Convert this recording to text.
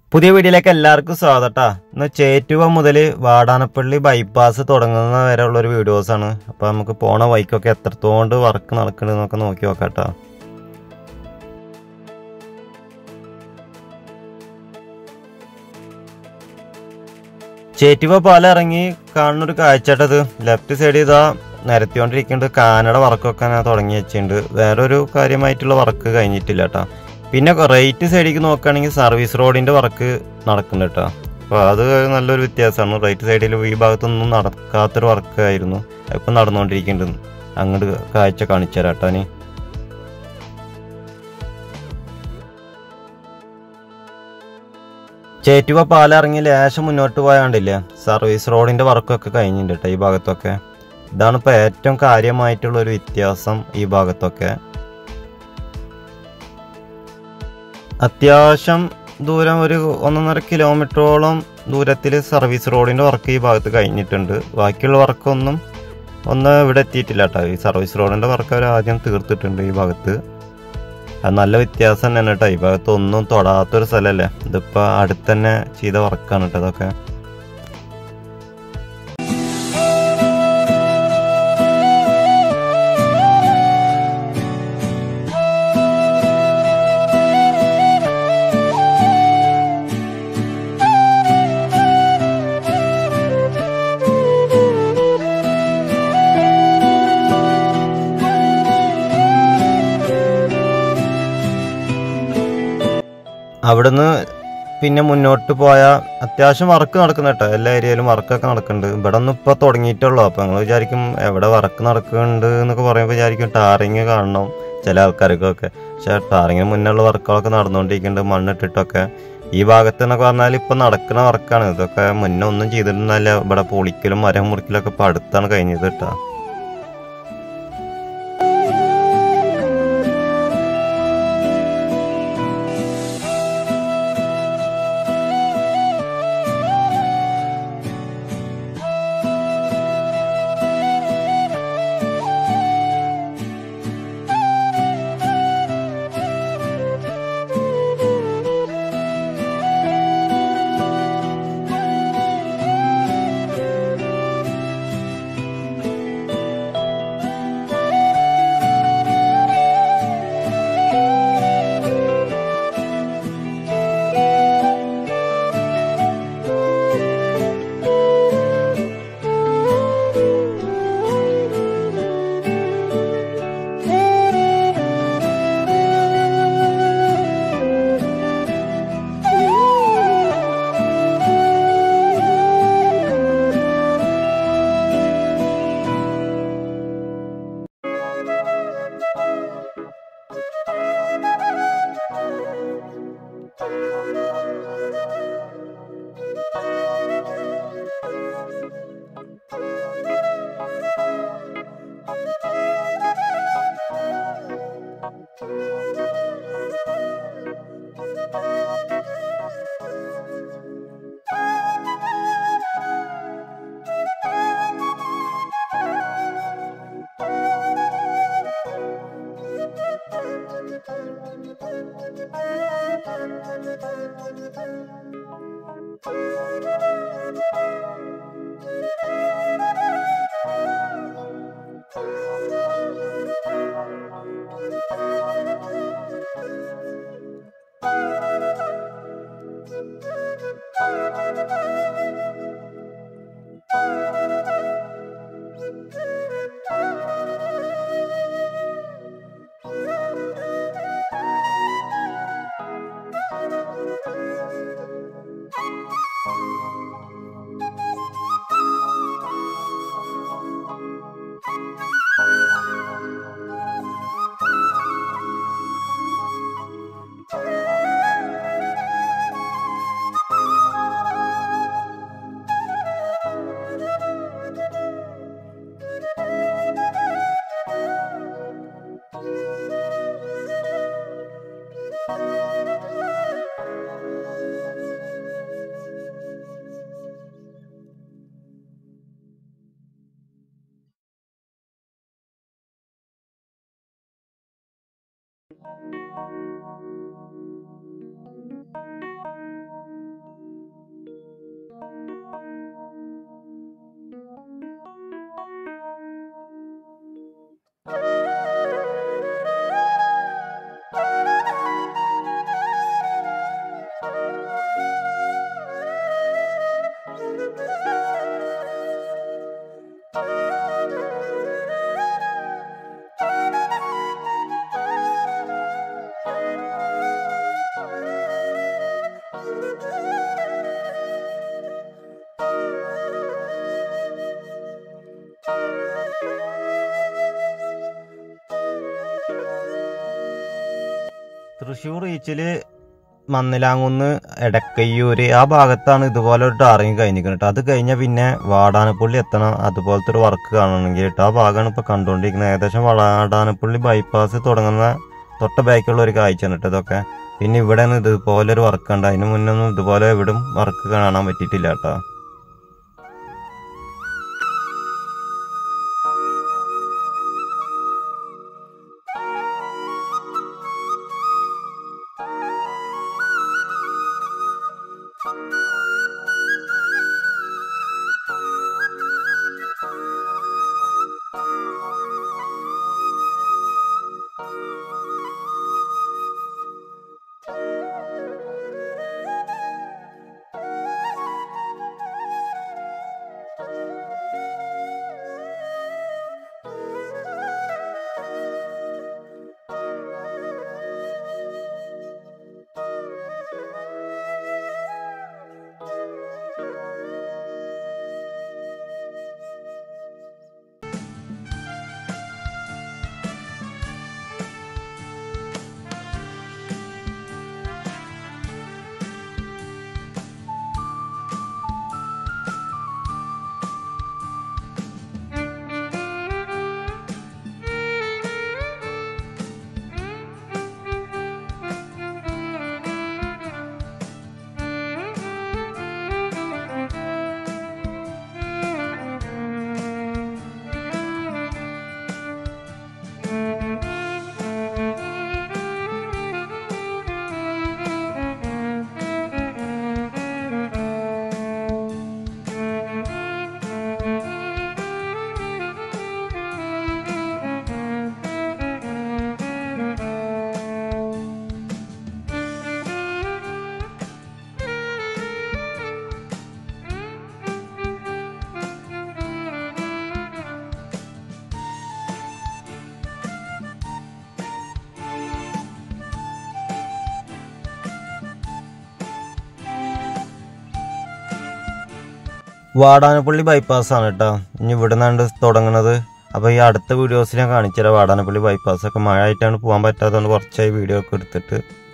പുതിയ വീഡിയോയിലേക്ക് എല്ലാവർക്കും സ്വാഗതം ട്ടാ ഇന്ന് ചേറ്റുവ മുതൽ വാടാനപ്പള്ളി ബൈപ്പാസ് തുടങ്ങുന്ന വരെ ഉള്ള ഒരു വീഡിയോസ് ആണ് അപ്പൊ നമുക്ക് പോണ വൈക്കൊക്കെ എത്രത്തോണ്ട് വർക്ക് നടക്കണെന്നൊക്കെ നോക്കി നോക്കാം ട്ടാ ചേറ്റുവ പാലം ഇറങ്ങി കാണുന്ന ഒരു കാഴ്ചട്ടത് ലെഫ്റ്റ് സൈഡ് ഇതാ നിരത്തിക്കൊണ്ടിരിക്കുന്നുണ്ട് കാനഡ വർക്കൊക്കെ ഞാൻ തുടങ്ങി വെച്ചിട്ടുണ്ട് വേറൊരു കാര്യമായിട്ടുള്ള വർക്ക് കഴിഞ്ഞിട്ടില്ല കേട്ടോ പിന്നെ റൈറ്റ് സൈഡിലേക്ക് നോക്കുകയാണെങ്കിൽ സർവീസ് റോഡിന്റെ വർക്ക് നടക്കുന്നുണ്ട് കേട്ടോ അപ്പോൾ അത് നല്ലൊരു വ്യത്യാസമാണ് റൈറ്റ് സൈഡിൽ ഈ ഭാഗത്തൊന്നും നടക്കാത്തൊരു വർക്ക് ആയിരുന്നു ഇപ്പം നടന്നുകൊണ്ടിരിക്കുന്നുണ്ട് അങ്ങോട്ട് കാഴ്ച കാണിച്ചു തരാം കേട്ടോ ഇനി ചേറ്റുവ പാലം ഇറങ്ങി ലേശം മുന്നോട്ട് പോയാണ്ടില്ലേ സർവീസ് റോഡിന്റെ വർക്കൊക്കെ കഴിഞ്ഞിട്ടുണ്ട് കേട്ടോ ഈ ഭാഗത്തൊക്കെ ഇതാണ് ഇപ്പോൾ ഏറ്റവും കാര്യമായിട്ടുള്ള ഒരു വ്യത്യാസം ഈ ഭാഗത്തൊക്കെ അത്യാവശ്യം ദൂരം ഒരു ഒന്നൊന്നര കിലോമീറ്ററോളം ദൂരത്തിൽ സർവീസ് റോഡിന്റെ വർക്ക് ഈ ഭാഗത്ത് കഴിഞ്ഞിട്ടുണ്ട് ബാക്കിയുള്ള വർക്കൊന്നും ഒന്ന് ഇവിടെ എത്തിയിട്ടില്ല കേട്ടോ ഈ സർവീസ് റോഡിന്റെ വർക്ക് അവർ ആദ്യം തീർത്തിട്ടുണ്ട് ഈ ഭാഗത്ത് അത് നല്ല വ്യത്യാസം തന്നെയാണ് കേട്ടോ ഈ ഭാഗത്ത് ഒന്നും തൊടാത്തൊരു സ്ഥലമല്ലേ ഇതിപ്പോൾ അടുത്ത് തന്നെ ചെയ്ത വർക്കാണ് കേട്ടോ അതൊക്കെ അവിടുന്ന് പിന്നെ മുന്നോട്ട് പോയ അത്യാവശ്യം വർക്ക് നടക്കുന്ന കേട്ടോ എല്ലാ ഏരിയയിലും വർക്കൊക്കെ നടക്കുന്നുണ്ട് ഇവിടെ ഒന്നും ഇപ്പോൾ തുടങ്ങിയിട്ടുള്ളൂ അപ്പോൾ ഞങ്ങൾ വിചാരിക്കും എവിടെ വർക്ക് നടക്കുന്നുണ്ട് എന്നൊക്കെ പറയുമ്പോൾ വിചാരിക്കും ടാറിങ് കാണണം ചില ആൾക്കാർക്കൊക്കെ പക്ഷേ ടാറിങ്ങിന് മുന്നുള്ള വർക്കുകളൊക്കെ നടന്നുകൊണ്ടിരിക്കുന്നുണ്ട് മണ്ണിട്ടിട്ടൊക്കെ ഈ ഭാഗത്ത് എന്നൊക്കെ പറഞ്ഞാൽ ഇപ്പം നടക്കുന്ന വർക്കാണ് ഇതൊക്കെ മുന്നേ ഒന്നും ചെയ്തിരുന്നല്ല ഇവിടെ പൊളിക്കലും മരം മുറിക്കലൊക്കെ ഇപ്പം അടുത്താണ് കഴിഞ്ഞത് കേട്ടോ തൃശ്ശൂർ റീച്ചിൽ മന്നിലാങ്കുന്ന് എടക്കയ്യൂര് ആ ഭാഗത്താണ് ഇതുപോലെ ഒരു ടാറിങ് കഴിഞ്ഞിരിക്കുന്നത് അത് കഴിഞ്ഞാൽ പിന്നെ വാടാനപ്പള്ളി എത്തണം അതുപോലത്തെ ഒരു വർക്ക് കാണണമെങ്കിൽ കേട്ടോ ആ ഭാഗമാണ് ഇപ്പോൾ കണ്ടുകൊണ്ടിരിക്കുന്നത് ഏകദേശം വാടാനപ്പള്ളി ബൈപ്പാസ് തുടങ്ങുന്ന തൊട്ട ബാക്കിലുള്ള ഒരു കാഴ്ചയാണ് കേട്ടോ ഇതൊക്കെ പിന്നെ ഇവിടെ ഇതുപോലെ ഒരു വർക്ക് ഉണ്ട് അതിന് മുന്നൊന്നും ഇതുപോലെ എവിടും വർക്ക് കാണാൻ പറ്റിയിട്ടില്ല കേട്ടോ വാടാനപ്പള്ളി ബൈപ്പാസ് ആണ് കേട്ടോ ഇനി ഇവിടെ നിന്നാണ്ട് തുടങ്ങുന്നത് അപ്പോൾ ഈ അടുത്ത വീഡിയോസിൽ ഞാൻ കാണിച്ചുതരാം വാടാനപ്പള്ളി ബൈപ്പാസ് ഒക്കെ മഴ ആയിട്ടാണ് പോകാൻ പറ്റാത്തതുകൊണ്ട് കുറച്ചായി വീഡിയോ ഒക്കെ എടുത്തിട്ട്